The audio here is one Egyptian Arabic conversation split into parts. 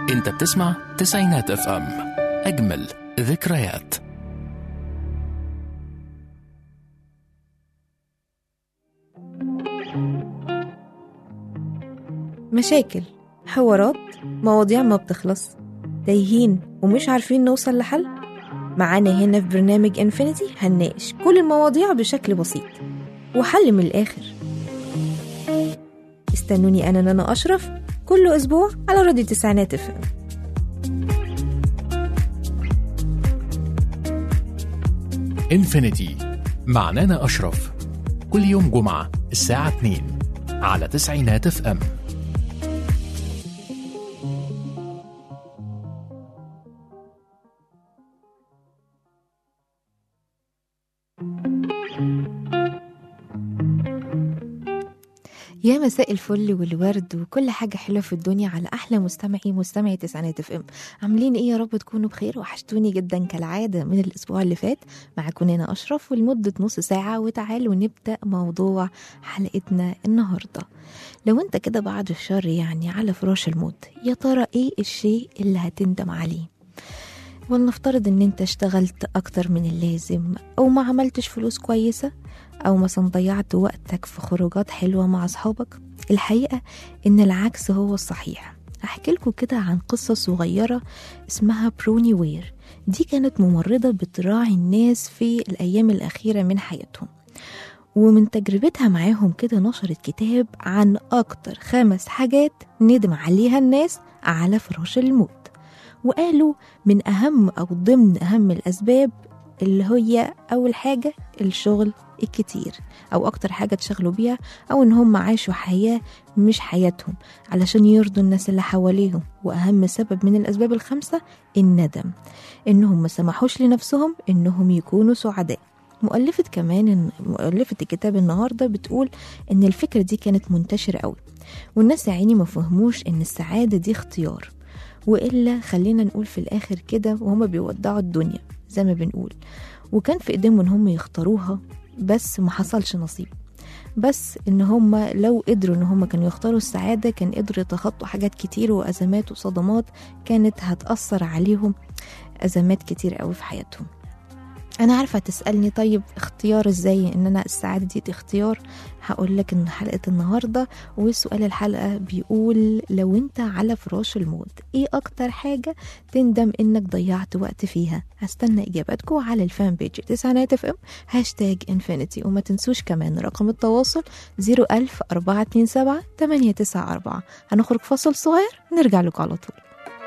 انت بتسمع تسعينات اف ام اجمل ذكريات مشاكل حوارات مواضيع ما بتخلص تايهين ومش عارفين نوصل لحل معانا هنا في برنامج انفينيتي هنناقش كل المواضيع بشكل بسيط وحل من الآخر استنوني أنا نانا أشرف كل أسبوع على راديو تسعينات اف ام انفينيتي مع نانا اشرف كل يوم جمعة الساعة 2 على تسعينات اف ام يا مساء الفل والورد وكل حاجة حلوة في الدنيا على أحلى مستمعي مستمعي تسعينات اف ام عاملين إيه يا رب تكونوا بخير وحشتوني جدا كالعادة من الأسبوع اللي فات معاكم أنا أشرف ولمدة نص ساعة وتعالوا نبدأ موضوع حلقتنا النهاردة لو أنت كده بعد الشر يعني على فراش الموت يا ترى إيه الشيء اللي هتندم عليه ولنفترض ان انت اشتغلت اكتر من اللازم او ما عملتش فلوس كويسة او مثلا ضيعت وقتك في خروجات حلوة مع اصحابك الحقيقة ان العكس هو الصحيح احكي لكم كده عن قصة صغيرة اسمها بروني وير دي كانت ممرضة بتراعي الناس في الايام الاخيرة من حياتهم ومن تجربتها معاهم كده نشرت كتاب عن اكتر خمس حاجات ندم عليها الناس على فراش الموت وقالوا من أهم أو ضمن أهم الأسباب اللي هي أول حاجة الشغل الكتير أو أكتر حاجة تشغلوا بيها أو إن هم عاشوا حياة مش حياتهم علشان يرضوا الناس اللي حواليهم وأهم سبب من الأسباب الخمسة الندم إنهم ما سمحوش لنفسهم إنهم يكونوا سعداء مؤلفة كمان إن مؤلفة الكتاب النهاردة بتقول إن الفكرة دي كانت منتشرة قوي والناس يا عيني ما فهموش إن السعادة دي اختيار والا خلينا نقول في الاخر كده وهما بيودعوا الدنيا زي ما بنقول وكان في ايديهم ان هم يختاروها بس ما حصلش نصيب بس ان هم لو قدروا ان هم كانوا يختاروا السعاده كان قدروا يتخطوا حاجات كتير وازمات وصدمات كانت هتاثر عليهم ازمات كتير قوي في حياتهم انا عارفه تسالني طيب اختيار ازاي ان انا السعاده دي اختيار هقول لك ان حلقه النهارده وسؤال الحلقه بيقول لو انت على فراش الموت ايه اكتر حاجه تندم انك ضيعت وقت فيها هستنى اجاباتكم على الفان بيج تسعينات اف ام هاشتاج انفينيتي وما تنسوش كمان رقم التواصل 01000 427 894 هنخرج فاصل صغير نرجع لكم على طول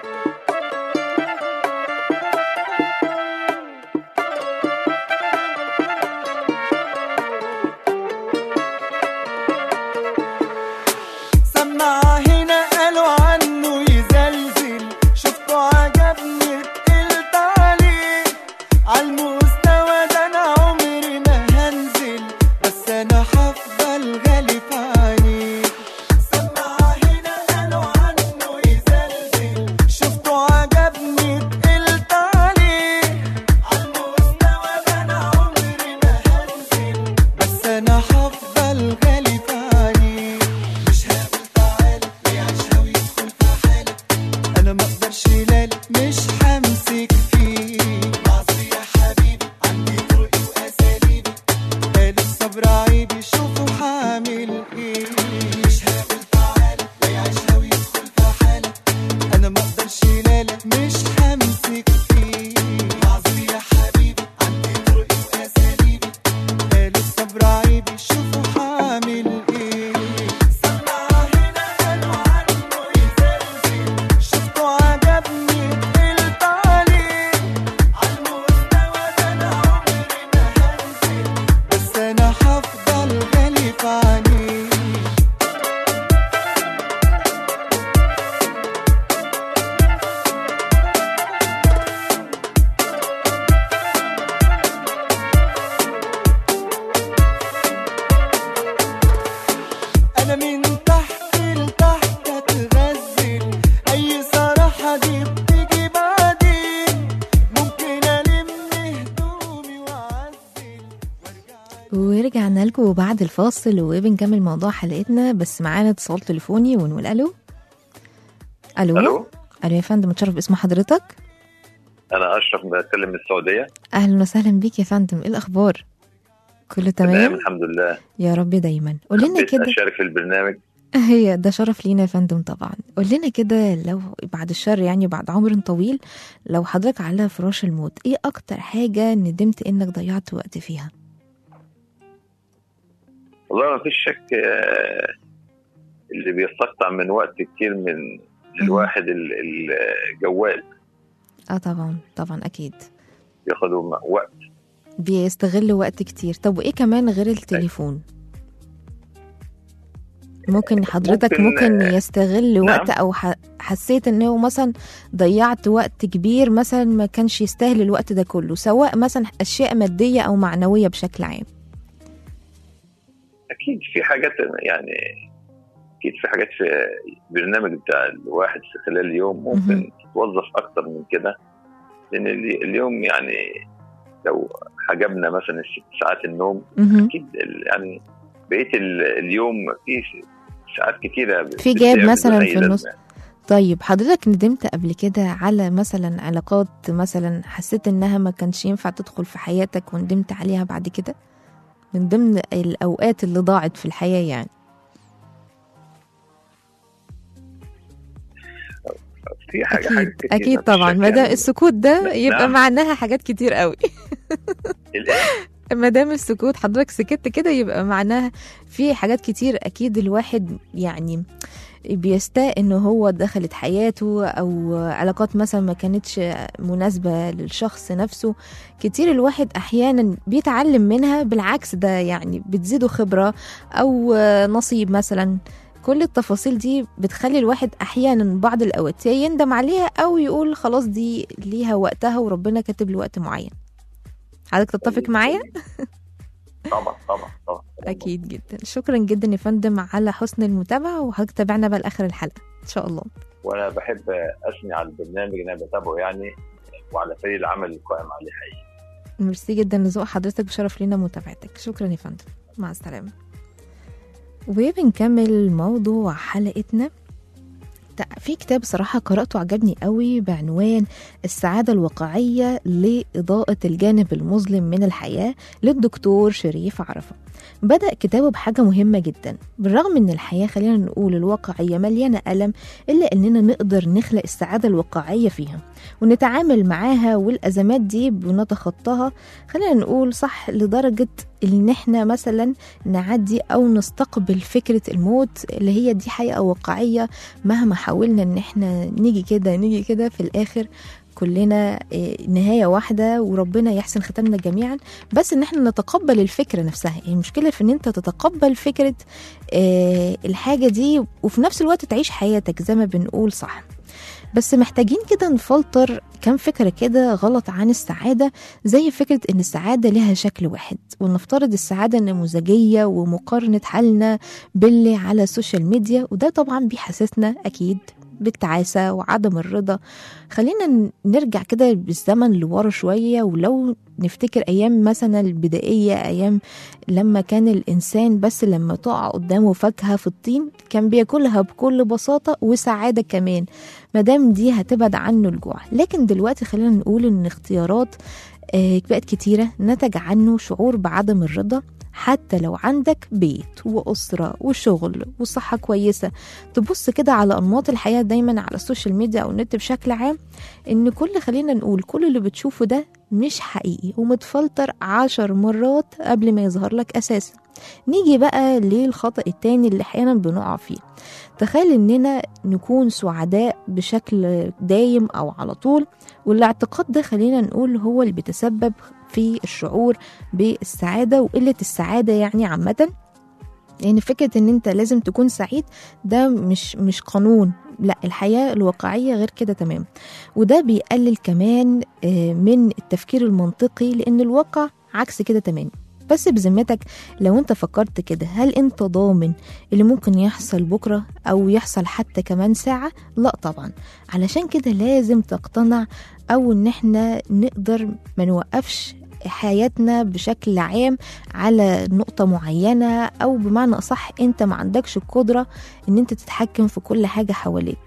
سمع هنا قالوا عنه يزلزل شفته عجبني قلت عليه عالمستوى ده انا عمري ما هنزل بس انا هفضل غالي في عينيه سمع هنا قالوا عنه يزلزل شفته عجبني قلت عليه عالمستوى ده انا عمري ما هنزل بس انا هفضل غالي في عينيه مش هقول تعالى ويعيشها ويدخل في حالة انا ما اقدرش لالي مش همسك فيه معصي يا حبيبي عندي طرقي واساليبي قال الصبر عيبي شوفوا هعمل ايه مش هقول تعالى ويعيشها ويدخل في حالة انا ما اقدرش لالي مش همسك فيه معصي يا حبيبي عندي طرقي واساليبي قال الصبر عيبي شوفوا هعمل ايه سمع هنا قالوا عنه يزلزل شفته عجبني قلت عليه عالمستوى ده انا عمري ما هنزل بس انا هفضل غالي في عينيه انا من تحت لتحت اتغزل اي صراحة دي بتيجي بعدين ممكن الم هدومي واعزل وارجع ورجعنا لكم بعد الفاصل وبنكمل موضوع حلقتنا بس معانا اتصال تليفوني ونقول الو الو الو الو يا فندم اتشرف باسم حضرتك انا اشرف بتكلم من السعوديه اهلا وسهلا بيك يا فندم ايه الاخبار كله تمام تمام الحمد لله يا رب دايما قول لنا حبيت كده اشارك في البرنامج هي ده شرف لينا يا فندم طبعا قول لنا كده لو بعد الشر يعني بعد عمر طويل لو حضرتك على فراش الموت ايه اكتر حاجة ندمت انك ضيعت وقت فيها والله ما فيش شك آه، اللي بيستقطع من وقت كتير من الواحد ال- ال- الجوال اه طبعا طبعا اكيد بياخدوا م- وقت بيستغل وقت كتير طب وايه كمان غير التليفون ممكن حضرتك ممكن، ممكن, آه، يستغل نعم. وقت او ح- حسيت انه مثلا ضيعت وقت كبير مثلا ما كانش يستاهل الوقت ده كله سواء مثلا اشياء مادية او معنوية بشكل عام اكيد في حاجات يعني اكيد في حاجات في البرنامج بتاع الواحد في خلال اليوم مهم. ممكن تتوظف اكتر من كده لان ال- اليوم يعني لو حجبنا مثلا الست ساعات النوم مهم. اكيد ال- يعني بقيه ال- اليوم في ساعات كتيره في بتضيع جاب بدون مثلا أي في لازمة. النص. طيب حضرتك ندمت قبل كده على مثلا علاقات مثلا حسيت انها ما كانش ينفع تدخل في حياتك وندمت عليها بعد كده من ضمن الاوقات اللي ضاعت في الحياة يعني في حاجه اكيد حاجة كتير اكيد مفيش طبعا شك ما دام يعني. السكوت ده نعم. يبقى معناها حاجات كتير قوي الآن ما دام السكوت حضرتك سكت كده يبقى معناها في حاجات كتير اكيد الواحد يعني بيستاء ان هو دخلت حياته او علاقات مثلا ما كانتش مناسبة للشخص نفسه كتير الواحد احيانا بيتعلم منها بالعكس ده يعني بتزيده خبرة او نصيب مثلا كل التفاصيل دي بتخلي الواحد احيانا بعض الاوقات يا يندم عليها او يقول خلاص دي ليها وقتها وربنا كاتب له وقت معين حضرتك تتفق معايا طبعا طبعا طبعا اكيد جدا شكرا جدا يا فندم على حسن المتابعه وحضرتك تابعنا بقى لاخر الحلقه ان شاء الله وانا بحب اثني على البرنامج اللي انا بتابعه يعني وعلى فريق العمل القائم عليه حقيقي ميرسي جدا لذوق حضرتك وشرف لينا متابعتك شكرا يا فندم مع السلامه وبنكمل موضوع حلقتنا تا- في كتاب صراحة قرأته عجبني قوي بعنوان السعادة الواقعية لإضاءة الجانب المظلم من الحياة للدكتور شريف عرفة بدأ كتابه بحاجة مهمة جدا بالرغم ان الحياة خلينا نقول الواقعية مليانة ألم إلا إننا نقدر نخلق السعادة الواقعية فيها ونتعامل معاها والأزمات دي بنتخطاها خلينا نقول صح لدرجة إن إحنا مثلا نعدي أو نستقبل فكرة الموت اللي هي دي حقيقة واقعية مهما حاولنا إن إحنا نيجي كده نيجي كده في الآخر كلنا إيه، نهاية واحدة وربنا يحسن ختامنا جميعا بس ان احنا نتقبل الفكرة نفسها يعني المشكلة في ان انت تتقبل فكرة آه، الحاجة دي وفي نفس الوقت تعيش حياتك زي ما بنقول صح بس محتاجين كده نفلتر كم فكرة كده غلط عن السعادة زي فكرة إن السعادة لها شكل واحد ونفترض السعادة نموذجية ومقارنة حالنا باللي على السوشيال ميديا وده طبعا بيحسسنا أكيد بالتعاسة وعدم الرضا خلينا ن- نرجع كده بالزمن لورا شوية ولو نفتكر أيام مثلا البدائية أيام لما كان الإنسان بس لما تقع قدامه فاكهة في الطين كان بياكلها بكل بساطة وسعادة كمان مادام دي هتبعد عنه الجوع لكن دلوقتي خلينا نقول إن اختيارات آه، بقت كتيرة نتج عنه شعور بعدم الرضا حتى لو عندك بيت وأسرة وشغل وصحة كويسة تبص كده على أنماط الحياة دايما على السوشيال ميديا أو النت بشكل عام إن كل خلينا نقول كل اللي بتشوفه ده مش حقيقي ومتفلتر عشر مرات قبل ما يظهر لك أساسا نيجي بقى للخطأ التاني اللي أحيانا بنقع فيه تخيل إننا نكون سعداء بشكل دايم أو على طول والاعتقاد ده خلينا نقول هو اللي بيتسبب في الشعور بالسعادة وقلة السعادة يعني عامة يعني فكرة ان انت لازم تكون سعيد ده مش مش قانون لا الحياة الواقعية غير كده تمام وده بيقلل كمان آه، من التفكير المنطقي لان الواقع عكس كده تمام بس بذمتك لو انت فكرت كده هل انت ضامن اللي ممكن يحصل بكرة او يحصل حتى كمان ساعة لا طبعا علشان كده لازم تقتنع او ان احنا نقدر ما نوقفش حياتنا بشكل عام على نقطة معينة أو بمعنى أصح أنت ما عندكش القدرة أن أنت تتحكم في كل حاجة حواليك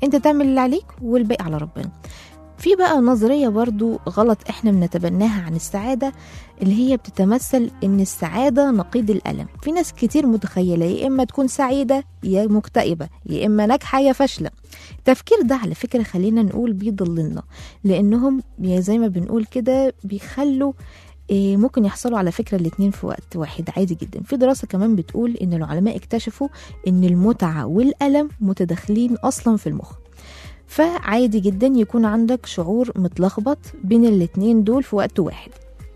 انت تعمل اللي عليك والباقي على ربنا في بقى نظرية برضو غلط احنا بنتبناها عن السعادة اللي هي بتتمثل ان السعادة نقيض الألم في ناس كتير متخيلة يا إما تكون سعيدة يا مكتئبة يا إما ناجحة يا فاشلة التفكير ده على فكرة خلينا نقول بيضللنا لأنهم يا زي ما بنقول كده بيخلوا إيه، ممكن يحصلوا على فكرة الاتنين في وقت واحد عادي جدا في دراسة كمان بتقول ان العلماء اكتشفوا ان المتعة والألم متداخلين أصلا في المخ فعادي جدا يكون عندك شعور متلخبط بين الاتنين دول في وقت واحد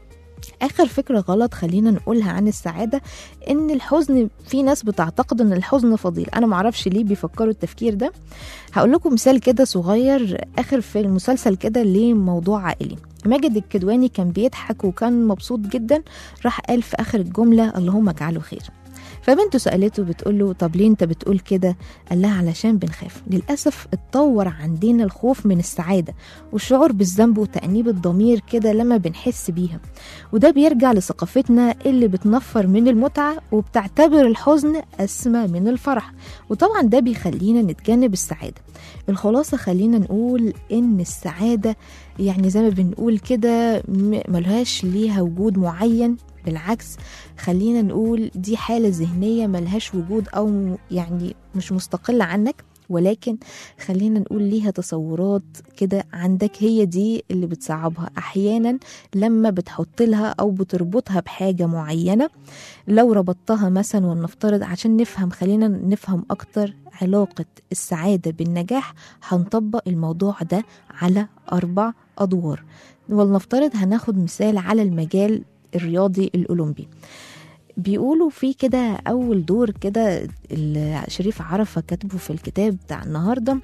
آخر فكرة غلط خلينا نقولها عن السعادة إن الحزن في ناس بتعتقد إن الحزن فضيل أنا معرفش ليه بيفكروا التفكير ده هقول لكم مثال كده صغير آخر في المسلسل كده لموضوع عائلي ماجد الكدواني كان بيضحك وكان مبسوط جدا راح قال في آخر الجملة اللهم اجعله خير فبنته سألته بتقول له طب ليه انت بتقول كده قال لها علشان بنخاف للأسف اتطور عندنا الخوف من السعادة والشعور بالذنب وتأنيب الضمير كده لما بنحس بيها وده بيرجع لثقافتنا اللي بتنفر من المتعة وبتعتبر الحزن أسمى من الفرح وطبعا ده بيخلينا نتجنب السعادة الخلاصة خلينا نقول إن السعادة يعني زي ما بنقول كده م- ملهاش ليها وجود معين بالعكس خلينا نقول دي حالة ذهنية ملهاش وجود أو يعني مش مستقلة عنك ولكن خلينا نقول ليها تصورات كده عندك هي دي اللي بتصعبها أحيانا لما بتحط لها أو بتربطها بحاجة معينة لو ربطتها مثلا ولنفترض عشان نفهم خلينا نفهم أكتر علاقة السعادة بالنجاح هنطبق الموضوع ده على أربع أدوار ولنفترض هناخد مثال على المجال الرياضي الأولمبي بيقولوا في كده أول دور كده اللي شريف عرفة كاتبه في الكتاب بتاع النهاردة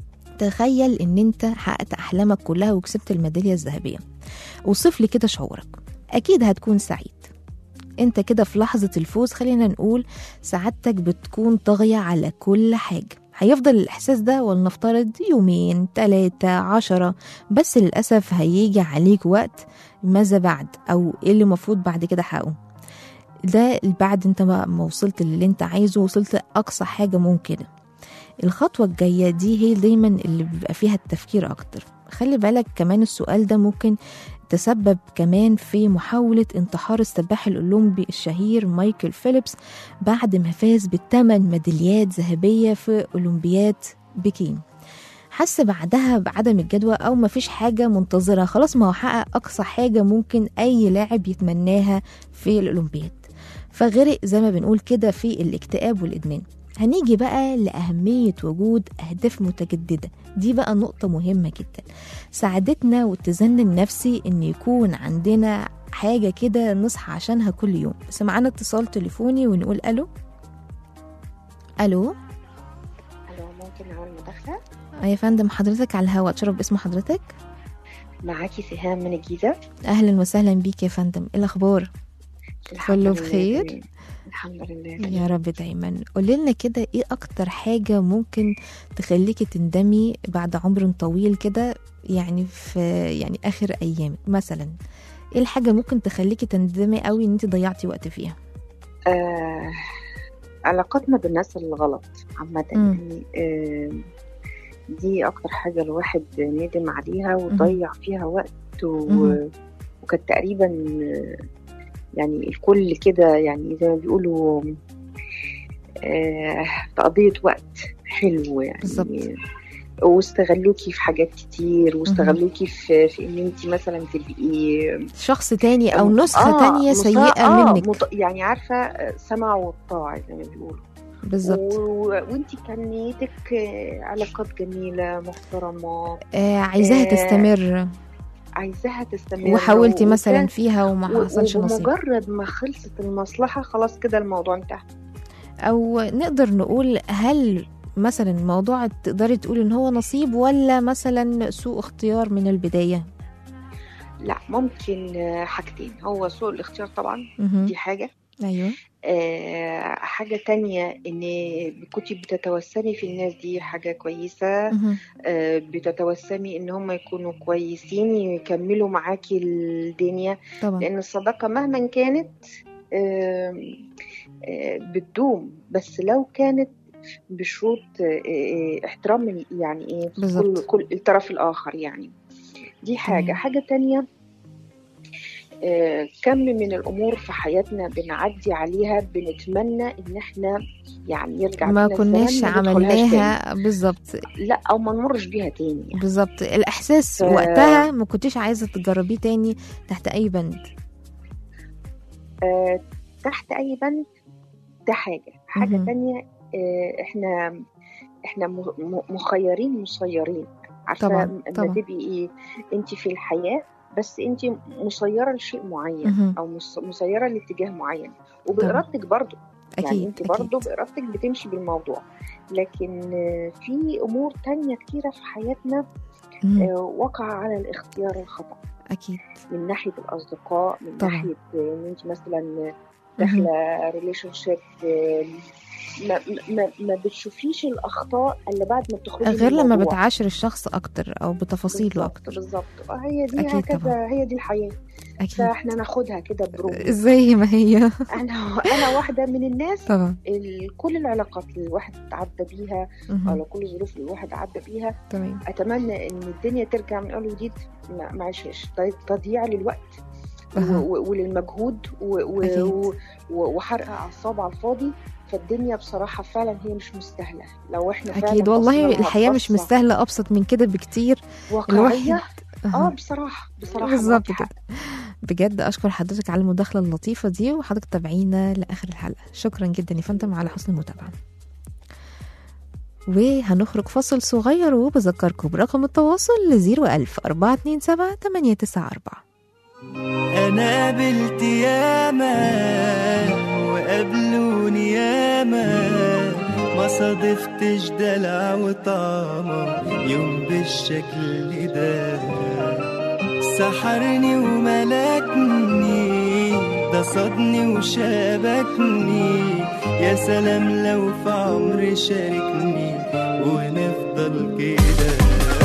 تخيل إن أنت حققت أحلامك كلها وكسبت الميدالية الذهبية وصف لي كده شعورك أكيد هتكون سعيد انت كده في لحظة الفوز خلينا نقول سعادتك بتكون طاغية على كل حاجة هيفضل الإحساس ده ولنفترض يومين تلاتة عشرة بس للأسف هيجي عليك وقت ماذا بعد أو إيه اللي المفروض بعد كده حقه ده بعد انت بقى ما وصلت للي انت عايزه وصلت لأقصى حاجة ممكنة الخطوة الجاية دي هي دايما اللي بيبقى فيها التفكير أكتر خلي بالك كمان السؤال ده ممكن تسبب كمان في محاولة انتحار السباح الأولمبي الشهير مايكل فيليبس بعد ما فاز بالثمان ميداليات ذهبية في أولمبياد بكين حس بعدها بعدم الجدوى أو مفيش حاجة منتظرة خلاص ما هو حقق أقصى حاجة ممكن أي لاعب يتمناها في الأولمبياد فغرق زي ما بنقول كده في الاكتئاب والإدمان هنيجي بقى لأهمية وجود أهداف متجددة دي بقى نقطة مهمة جدا ساعدتنا والتزن النفسي إن يكون عندنا حاجة كده نصحى عشانها كل يوم بس معانا اتصال تليفوني ونقول ألو ألو الو ممكن اعمل مداخله آه يا فندم حضرتك على الهواء اتشرف باسم حضرتك معاكي سهام من الجيزه أهلا وسهلا بيك يا فندم إيه الأخبار الحمد كله لله بخير؟ تمام. الحمد لله يا تمام. رب دايما قولي لنا كده ايه اكتر حاجة ممكن تخليكي تندمي بعد عمر طويل كده يعني في يعني اخر ايامك مثلا ايه الحاجة ممكن تخليكي تندمي قوي ان انت ضيعتي وقت فيها آه علاقتنا بالناس الغلط عامه مم. يعني آه دي اكتر حاجه الواحد ندم عليها وضيع فيها وقت و... مم. وكانت تقريبا آه، يعني الكل كده يعني زي ما بيقولوا آه تقضية وقت حلو يعني بالظبط. واستغلوكي في حاجات كتير واستغلوكي في في ان انت مثلا تبقي شخص تاني او نسخة آه، تانية مسا- سيئة آه منك مط... يعني عارفه آه، سمع والطاعه زي ما بيقولوا بالظبط و... وانت كان نيتك آه، علاقات جميله محترمه آه عايزاها آه، تستمر عايزاها تستمر وحاولتي وكان- مثلا فيها وما و- حصلش نصيب وبمجرد ما خلصت المصلحه خلاص كده الموضوع انتهى او نقدر نقول هل مثلا موضوع تقدري تقولي ان هو نصيب ولا مثلا سوء اختيار من البداية لا ممكن آه، حاجتين هو سوء الاختيار طبعا مهم. دي حاجه ايوه آه حاجة تانية إن كنتي بتتوسمي في الناس دي حاجة كويسة مهم. آه بتتوسمي إن هم يكونوا كويسين يكملوا معاكي الدنيا طبعا لأن الصداقة مهما كانت آه آه بتدوم بس لو كانت بشروط آه، آه، احترام ال- يعني ايه بالظبط. كل كل الطرف الاخر يعني دي حاجه تمام. حاجه تانية آه، كم من الامور في حياتنا بنعدي عليها بنتمنى ان احنا يعني يرجع ما بينا كناش الزمن ما ندخلهاش عملناها بالظبط تاني. لا او ما نمرش بيها تاني يعني. بالظبط الاحساس ف- وقتها ما كنتش عايزه تجربيه تاني تحت اي بند آه، تحت اي بند ده حاجه حاجه مهم. تانية آه، احنا احنا م- م- مخيرين مسيرين عارفه طبعاً، لما طبعاً. تبقي ايه انت في الحياه بس انت مسيره لشيء معين مهم. او مس- مسيره لاتجاه معين وبارادتك برضو يعني اكيد انت برضو اكيد بارادتك بتمشي بالموضوع لكن آه، في امور تانية كتيره في حياتنا مهم. آه، وقع على الاختيار الخطا اكيد من ناحيه الاصدقاء من طبعاً. ناحيه آه، ان انت مثلا مهم. داخله ريليشن شيب ما, ما, ما بتشوفيش الاخطاء الا بعد ما بتخرجي من غير لما الموضوع. بتعاشر الشخص اكتر او بتفاصيله بالظبط اكتر بالظبط آه، هي دي أكيد هكذا طبعاً. هي دي الحياه اكيد فاحنا ناخدها كده بروح زي ما هي انا انا واحده من الناس طبعا ال- كل العلاقات اللي الواحد عدى بيها مهم. على كل الظروف اللي الواحد عدى بيها تمام اتمنى ان الدنيا ترجع من اول وجديد ما ما عيشهاش تضييع للوقت أها. و- و- وللمجهود و- و- أكيد. و- و- وحرق اعصاب على الفاضي فالدنيا بصراحه فعلا هي مش مستاهله لو احنا فعلا اكيد والله بصينا لها الحياه مش بصة مستاهله ابسط من كده بكتير واقعيه الواحد اه أها. بصراحه بصراحه بالظبط معاكي كده حق. بجد اشكر حضرتك على المداخله اللطيفه دي وحضرتك تابعينا لاخر الحلقه شكرا جدا يا فندم على حسن المتابعه وهنخرج فاصل صغير وبذكركم برقم التواصل ل 01000 427 894 انا قابلت ياما وقابلوني ياما ما صادفتش دلع وطعمة يوم بالشكل ده سحرني وملكني ده صادني وشبكني يا سلام لو في عمري شاركني ونفضل كده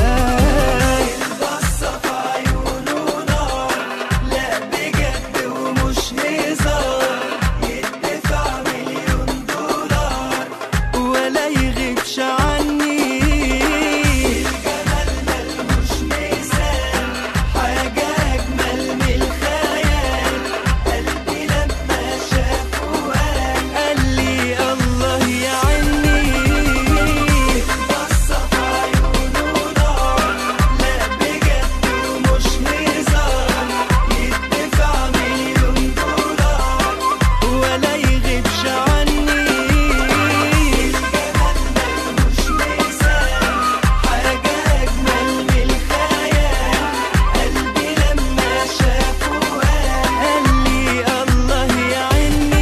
البصة في عيونه نار لا بجد ومش هزار يدفع مليون دولار ولا يغيبش عني الجمال ملوش مثال حاجة أجمل من الخيال قلبي لما شافه قال قال لي الله يعيني بصة في عيونه نار لا بجد ومش هزار يدفع مليون دولار ولا يغيبش عني الجمال ملوش مثال حاجة أجمل من الخيال قلبي لما شافه قال قال لي الله يعيني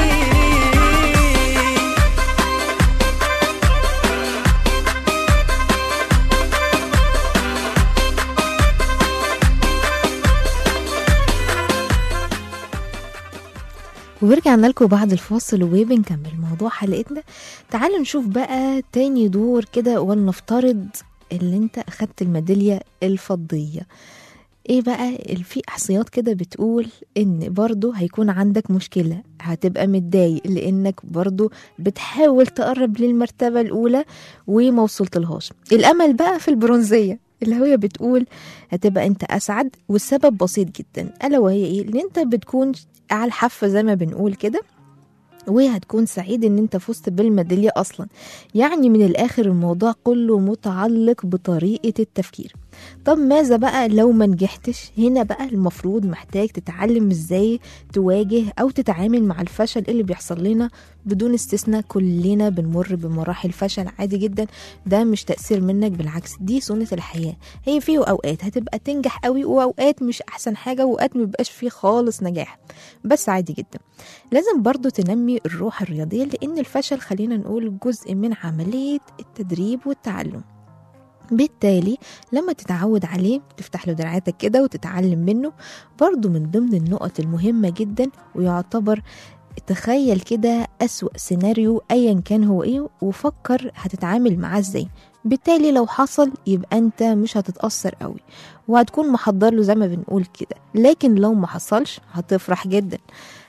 ورجعنا لكم بعد الفاصل وبنكمل موضوع حلقتنا تعالوا نشوف بقى تاني دور كده ولنفترض اللي انت اخدت الميدالية الفضية ايه بقى ال- في احصائيات كده بتقول ان برضو هيكون عندك مشكلة هتبقى متضايق لانك برضو بتحاول تقرب للمرتبة الاولى وما وصلتلهاش الامل بقى في البرونزية اللي هي بتقول هتبقى انت اسعد والسبب بسيط جدا الا وهي ايه ان انت بتكون على الحافة زي ما بنقول كده وهتكون سعيد ان انت فزت بالميدالية اصلا يعني من الاخر الموضوع كله متعلق بطريقة التفكير طب ماذا بقى لو ما نجحتش هنا بقى المفروض محتاج تتعلم ازاي تواجه او تتعامل مع الفشل اللي بيحصل لنا بدون استثناء كلنا بنمر بمراحل فشل عادي جدا ده مش تأثير منك بالعكس دي سنة الحياة هي فيه اوقات هتبقى تنجح قوي واوقات مش احسن حاجة واوقات مبقاش فيه خالص نجاح بس عادي جدا لازم برضو تنمي الروح الرياضية لأن الفشل خلينا نقول جزء من عملية التدريب والتعلم بالتالي لما تتعود عليه تفتح له دراعاتك كده وتتعلم منه برضو من ضمن النقط المهمة جدا ويعتبر تخيل كده أسوأ سيناريو أيا كان هو إيه وفكر هتتعامل معاه إزاي بالتالي لو حصل يبقى أنت مش هتتأثر قوي وهتكون محضر له زي ما بنقول كده لكن لو ما حصلش هتفرح جدا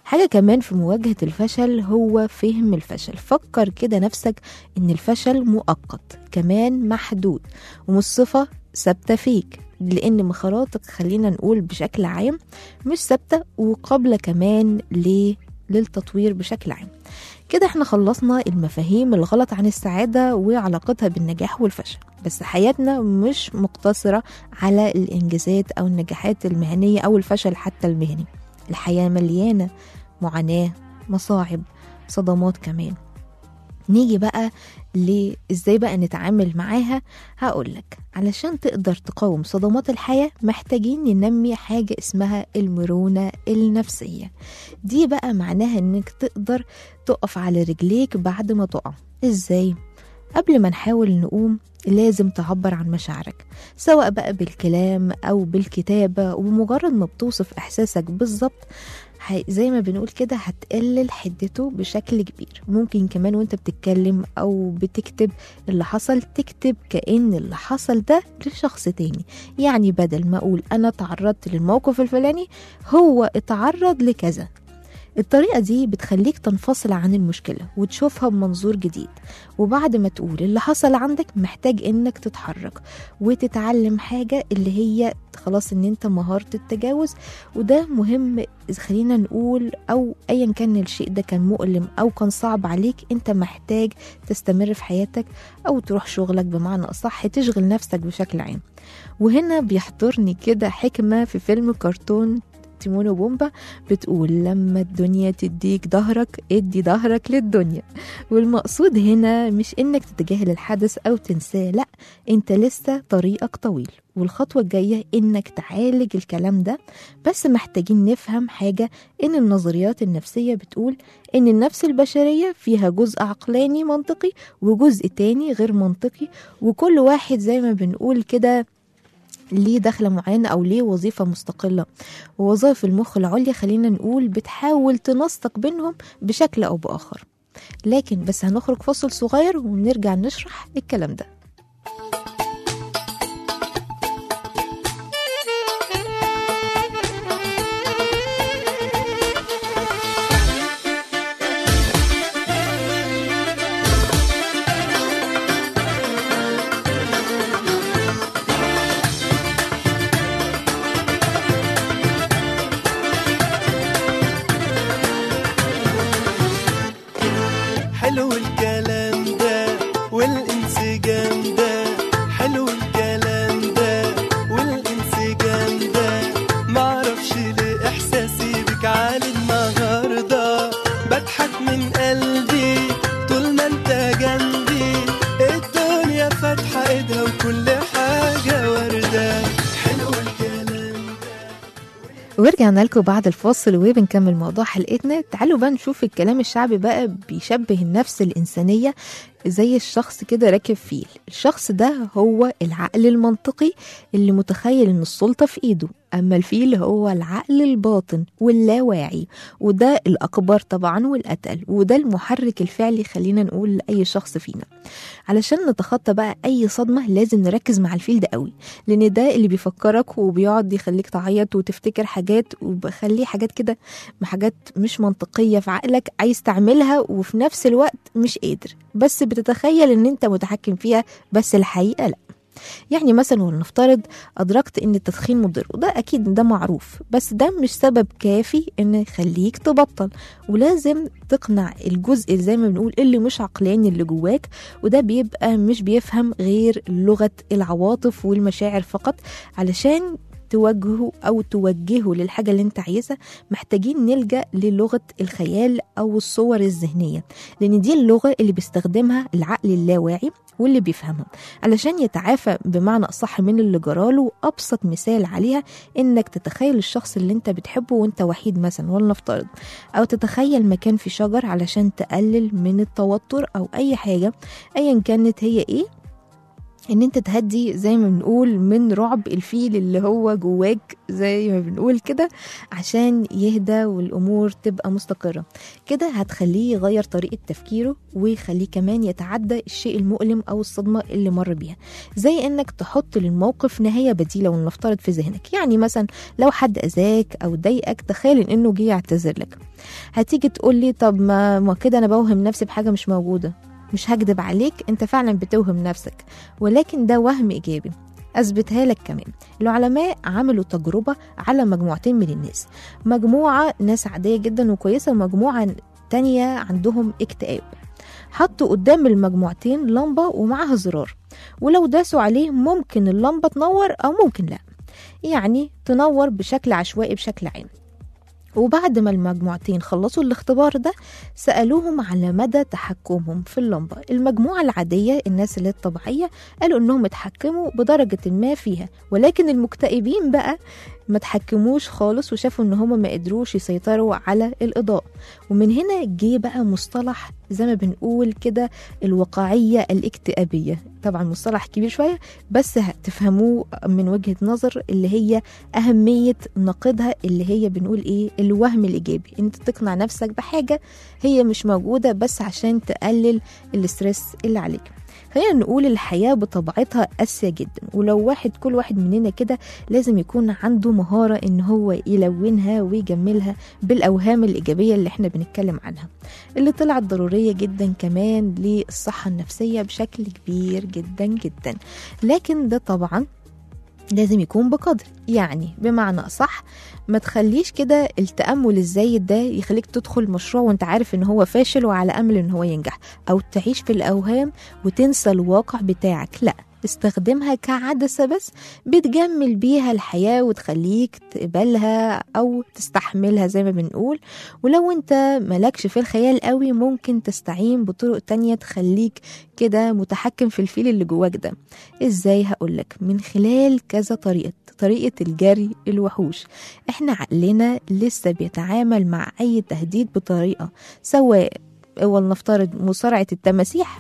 حاجة كمان في مواجهة الفشل هو فهم الفشل فكر كده نفسك ان الفشل مؤقت كمان محدود ومش صفة ثابتة فيك لان مهاراتك خلينا نقول بشكل عام مش ثابتة وقابلة كمان ل- للتطوير بشكل عام كده احنا خلصنا المفاهيم الغلط عن السعادة وعلاقتها بالنجاح والفشل بس حياتنا مش مقتصرة على الإنجازات أو النجاحات المهنية أو الفشل حتى المهني الحياة مليانة معاناة مصاعب صدمات كمان نيجي بقى لإزاي بقى نتعامل معاها هقولك علشان تقدر تقاوم صدمات الحياة محتاجين ننمي حاجة اسمها المرونة النفسية دي بقى معناها انك تقدر تقف على رجليك بعد ما تقع ازاي قبل ما نحاول نقوم لازم تعبر عن مشاعرك سواء بقى بالكلام او بالكتابة وبمجرد ما بتوصف احساسك بالظبط ح- زي ما بنقول كده هتقلل حدته بشكل كبير ممكن كمان وانت بتتكلم او بتكتب اللي حصل تكتب كأن اللي حصل ده لشخص تاني يعني بدل ما اقول انا تعرضت للموقف الفلاني هو اتعرض لكذا الطريقة دي بتخليك تنفصل عن المشكلة وتشوفها بمنظور جديد وبعد ما تقول اللي حصل عندك محتاج انك تتحرك وتتعلم حاجة اللي هي خلاص ان انت مهارة التجاوز وده مهم إذا خلينا نقول او ايا كان الشيء ده كان مؤلم او كان صعب عليك انت محتاج تستمر في حياتك او تروح شغلك بمعنى اصح تشغل نفسك بشكل عام وهنا بيحضرني كده حكمة في فيلم كرتون تيمون وبومبا بتقول لما الدنيا تديك ظهرك ادي ظهرك للدنيا والمقصود هنا مش انك تتجاهل الحدث او تنساه لا انت لسه طريقك طويل والخطوة الجاية انك تعالج الكلام ده بس محتاجين نفهم حاجة ان النظريات النفسية بتقول ان النفس البشرية فيها جزء عقلاني منطقي وجزء تاني غير منطقي وكل واحد زي ما بنقول كده ليه دخلة معينة أو ليه وظيفة مستقلة ووظائف المخ العليا خلينا نقول بتحاول تنسق بينهم بشكل أو بآخر لكن بس هنخرج فصل صغير ونرجع نشرح الكلام ده حلو الكلام ده والانسجام ده حلو الكلام ده والانسجام ده معرفش ليه احساسي بك عالي النهارده بضحك من قلبي طول ما انت جنبي الدنيا فاتحه ايدها وكل حاجه ورده حلو الكلام ورجعنا لكم بعد الفاصل وبنكمل موضوع حلقتنا تعالوا بقى نشوف الكلام الشعبي بقى بيشبه النفس الإنسانية زي الشخص كده راكب فيل الشخص ده هو العقل المنطقي اللي متخيل ان السلطة في ايده اما الفيل هو العقل الباطن واللاواعي وده الاكبر طبعا والاتقل وده المحرك الفعلي خلينا نقول لاي شخص فينا علشان نتخطى بقى اي صدمة لازم نركز مع الفيل ده قوي لان ده اللي بيفكرك وبيقعد يخليك تعيط وتفتكر حاجات وبخليه حاجات كده حاجات مش منطقية في عقلك عايز تعملها وفي نفس الوقت مش قادر بس بتتخيل ان انت متحكم فيها بس الحقيقة لا يعني مثلا ولنفترض أدركت إن التدخين مضر وده أكيد ده معروف بس ده مش سبب كافي إن يخليك تبطل ولازم تقنع الجزء زي ما بنقول اللي مش عقلاني اللي جواك وده بيبقى مش بيفهم غير لغة العواطف والمشاعر فقط علشان توجهه او توجهه للحاجه اللي انت عايزها محتاجين نلجا للغه الخيال او الصور الذهنيه لان دي اللغه اللي بيستخدمها العقل اللاواعي واللي بيفهمها علشان يتعافى بمعنى اصح من اللي جراله ابسط مثال عليها انك تتخيل الشخص اللي انت بتحبه وانت وحيد مثلا ولنفترض او تتخيل مكان في شجر علشان تقلل من التوتر او اي حاجه ايا كانت هي ايه ان انت تهدي زي ما بنقول من رعب الفيل اللي هو جواك زي ما بنقول كده عشان يهدى والامور تبقى مستقره كده هتخليه يغير طريقه تفكيره ويخليه كمان يتعدى الشيء المؤلم او الصدمه اللي مر بيها زي انك تحط للموقف نهايه بديله ولنفترض في ذهنك يعني مثلا لو حد اذاك او ضايقك تخيل انه جه يعتذر لك هتيجي تقول لي طب ما, ما كده انا بوهم نفسي بحاجه مش موجوده مش هكدب عليك انت فعلا بتوهم نفسك ولكن ده وهم ايجابي اثبتها لك كمان العلماء عملوا تجربه على مجموعتين من الناس مجموعه ناس عاديه جدا وكويسه ومجموعه تانية عندهم اكتئاب حطوا قدام المجموعتين لمبه ومعها زرار ولو داسوا عليه ممكن اللمبه تنور او ممكن لا يعني تنور بشكل عشوائي بشكل عام وبعد ما المجموعتين خلصوا الاختبار ده سألوهم على مدى تحكمهم في اللمبة المجموعة العادية الناس اللي الطبيعية قالوا انهم اتحكموا بدرجة ما فيها ولكن المكتئبين بقى ما تحكموش خالص وشافوا ان هم ما قدروش يسيطروا على الاضاءة ومن هنا جه بقى مصطلح زي ما بنقول كده الواقعية الاكتئابية طبعا مصطلح كبير شوية بس هتفهموه من وجهة نظر اللي هي أهمية نقدها اللي هي بنقول إيه الوهم الإيجابي أنت تقنع نفسك بحاجة هي مش موجودة بس عشان تقلل الاسترس اللي عليك خلينا نقول الحياة بطبيعتها قاسية جدا ولو واحد كل واحد مننا كده لازم يكون عنده مهارة ان هو يلونها ويجملها بالأوهام الإيجابية اللي احنا بنتكلم عنها اللي طلعت ضرورية جدا كمان للصحة النفسية بشكل كبير جدا جدا لكن ده طبعا لازم يكون بقدر يعني بمعنى أصح ما تخليش كده التأمل الزايد ده يخليك تدخل مشروع وانت عارف ان هو فاشل وعلى أمل ان هو ينجح أو تعيش في الأوهام وتنسى الواقع بتاعك لأ استخدمها كعدسة بس بتجمل بيها الحياة وتخليك تقبلها أو تستحملها زي ما بنقول ولو انت ملكش في الخيال قوي ممكن تستعين بطرق تانية تخليك كده متحكم في الفيل اللي جواك ده ازاي هقولك من خلال كذا طريقة طريقة الجري الوحوش احنا عقلنا لسه بيتعامل مع اي تهديد بطريقة سواء ولنفترض مصارعة التماسيح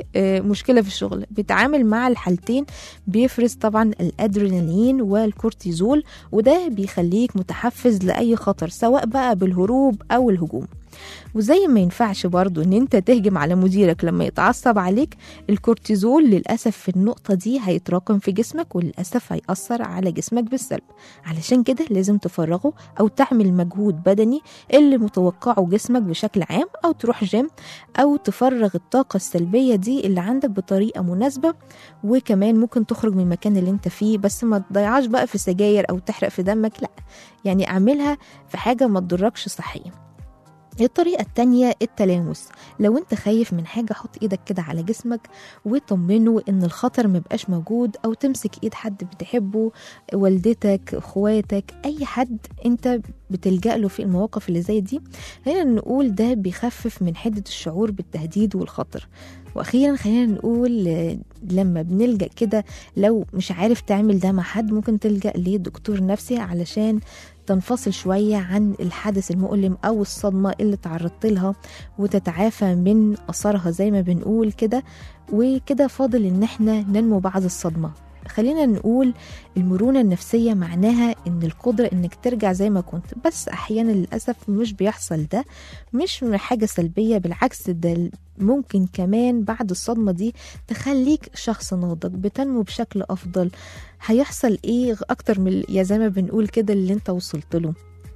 ومشكلة في الشغل بيتعامل مع الحالتين بيفرز طبعا الأدرينالين والكورتيزول وده بيخليك متحفز لأي خطر سواء بقى بالهروب أو الهجوم وزي ما ينفعش برضو ان انت تهجم على مديرك لما يتعصب عليك الكورتيزول للأسف في النقطة دي هيتراكم في جسمك وللأسف هيأثر على جسمك بالسلب علشان كده لازم تفرغه أو تعمل مجهود بدني اللي متوقعه جسمك بشكل عام أو تروح جيم أو تفرغ الطاقة السلبية دي اللي عندك بطريقة مناسبة وكمان ممكن تخرج من المكان اللي انت فيه بس ما تضيعش بقى في سجاير أو تحرق في دمك لا يعني اعملها في حاجة ما تضركش صحيا الطريقة التانية التلامس لو انت خايف من حاجة حط ايدك كده على جسمك وطمنه ان الخطر مبقاش موجود او تمسك ايد حد بتحبه والدتك اخواتك اي حد انت بتلجأ له في المواقف اللي زي دي خلينا نقول ده بيخفف من حدة الشعور بالتهديد والخطر واخيرا خلينا نقول آه، لما بنلجأ كده لو مش عارف تعمل ده مع حد ممكن تلجأ لدكتور نفسي علشان تنفصل شوية عن الحدث المؤلم أو الصدمة اللي تعرضت لها وتتعافى من أثرها زي ما بنقول كده وكده فاضل إن احنا ننمو بعد الصدمة خلينا نقول المرونة النفسية معناها إن القدرة إنك ترجع زي ما كنت بس أحيانا للأسف مش بيحصل ده مش حاجة سلبية بالعكس ده ممكن كمان بعد الصدمة دي تخليك شخص ناضج بتنمو بشكل أفضل هيحصل إيه أكتر من يا زي ما بنقول كده اللي أنت وصلت له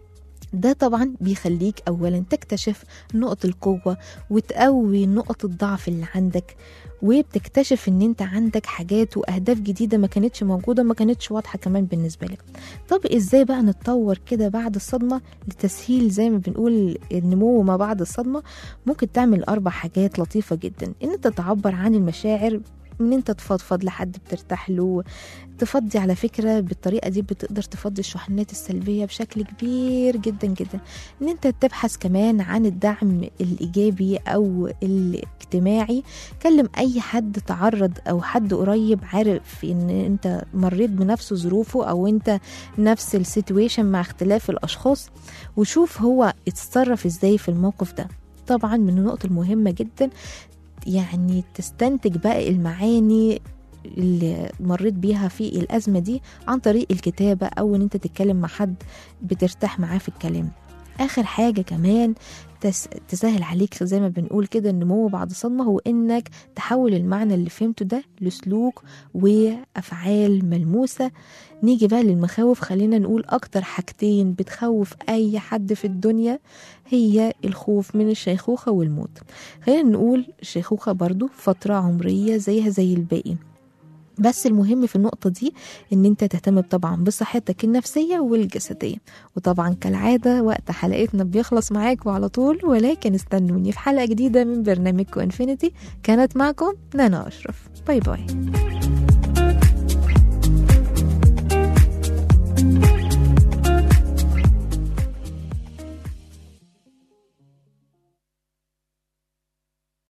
ده طبعا بيخليك اولا تكتشف نقط القوه وتقوي نقط الضعف اللي عندك وبتكتشف ان انت عندك حاجات واهداف جديده ما كانتش موجوده ما كانتش واضحه كمان بالنسبه لك طب ازاي بقى نتطور كده بعد الصدمه لتسهيل زي ما بنقول النمو ما بعد الصدمه ممكن تعمل اربع حاجات لطيفه جدا ان انت تعبر عن المشاعر ان انت تفضفض لحد بترتاح له تفضي على فكرة بالطريقة دي بتقدر تفضي الشحنات السلبية بشكل كبير جدا جدا ان انت تبحث كمان عن الدعم الايجابي او الاجتماعي كلم اي حد تعرض او حد قريب عارف ان انت مريت بنفس ظروفه او انت نفس السيتويشن مع اختلاف الاشخاص وشوف هو اتصرف ازاي في الموقف ده طبعا من النقط المهمة جدا يعني تستنتج بقى المعاني اللي مريت بيها في الأزمة دي عن طريق الكتابة أو إن أنت تتكلم مع حد بترتاح معاه في الكلام آخر حاجة كمان تس... تسهل عليك زي ما بنقول كده النمو بعد صدمة هو إنك تحول المعنى اللي فهمته ده لسلوك وأفعال ملموسة نيجي بقى للمخاوف خلينا نقول أكتر حاجتين بتخوف أي حد في الدنيا هي الخوف من الشيخوخة والموت خلينا نقول الشيخوخة برضو فترة عمرية زيها زي الباقي بس المهم في النقطة دي إن أنت تهتم طبعا بصحتك النفسية والجسدية وطبعا كالعادة وقت حلقتنا بيخلص معاكم على طول ولكن استنوني في حلقة جديدة من برنامجكم انفينيتي كانت معكم نانا أشرف باي باي